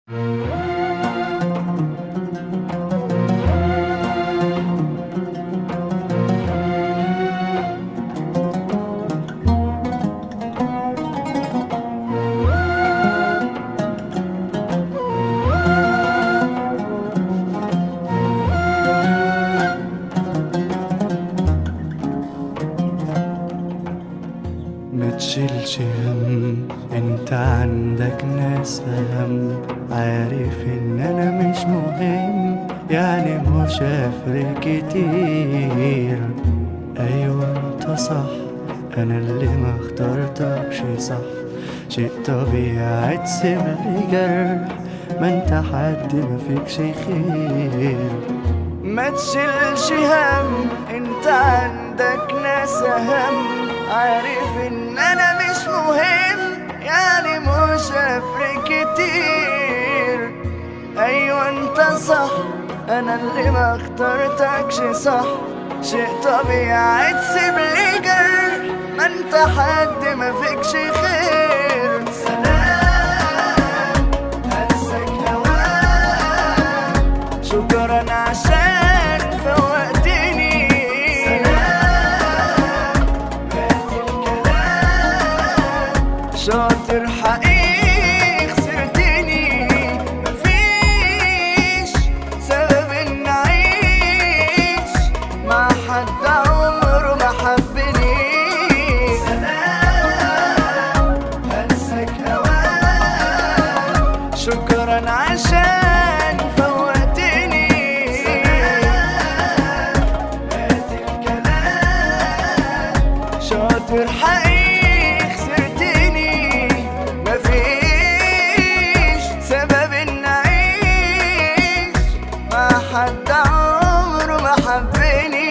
ما تشيلش هم انت عندك ناس اهم عارف ان انا مش مهم يعني مش هفرق كتير ايوه انت صح انا اللي ما اخترتكش صح شيء طبيعي تسيب لي جرح ما انت حد ما فيكش خير ما تشيلش هم انت عندك ناس اهم عارف ان انا مش مهم يعني مش هفرق كتير ايوه انت صح انا اللي ما اخترتكش صح شيء طبيعي تسيب لي جرح ما انت حد ما فيكش خير سلام هنسك هواك شكرا عشان فوقتني سلام بقت الكلام شاطر حقيقي خسرتني مفيش سبب ان اعيش مع حد عمره ما حبني سلام هنسك هواك شكرا عشان فوقتني بقت الكلام شاطر حقيقي خسرتني مفيش سبب ان اعيش مع حد عمره ما حبني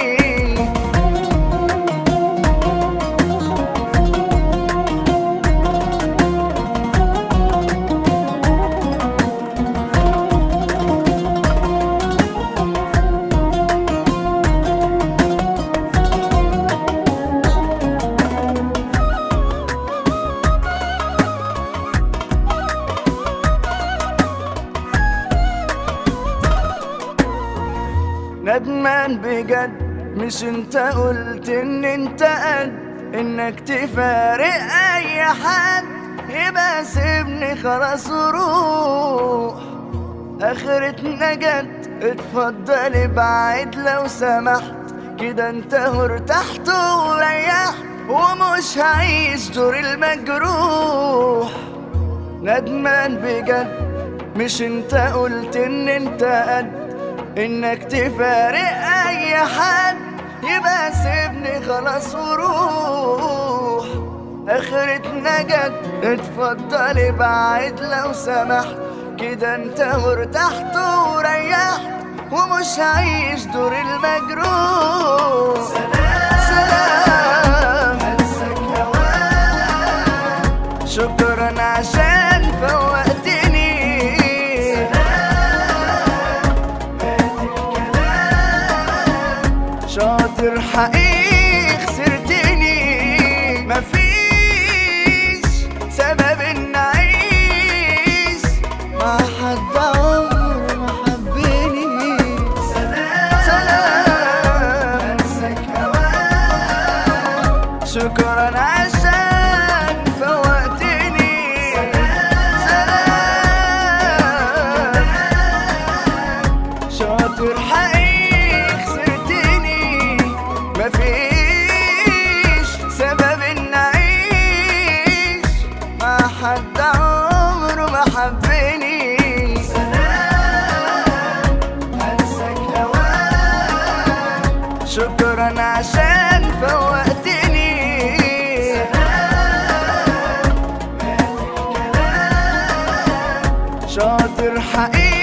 ندمان بجد مش انت قلت ان انت قد انك تفارق اي حد يبقى سيبني خلاص وروح اخرتنا جت اتفضل ابعد لو سمحت كده انت ارتحت وريحت ومش هعيش دور المجروح ندمان بجد مش انت قلت ان انت قد انك تفارق اي حد يبقى سيبني خلاص وروح اخرتنا جت اتفضل ابعد لو سمحت كده انت ارتحت وريحت ومش هعيش دور المجروح سلام سلام هنسك هواك شكرا عشان فوقتني شاطر حقيقي خسرتني مفيش سبب ان اعيش مع حد عمره ما حبني سلام سلام هنسك هواك شكرا عشان فوقتني سلام شاطر حقيقي خسرتني مفيش سبب ان اعيش مع حد عمره ما حبني سلام هنسك هواك شكرا عشان فوقتني سلام شاطر حقيقي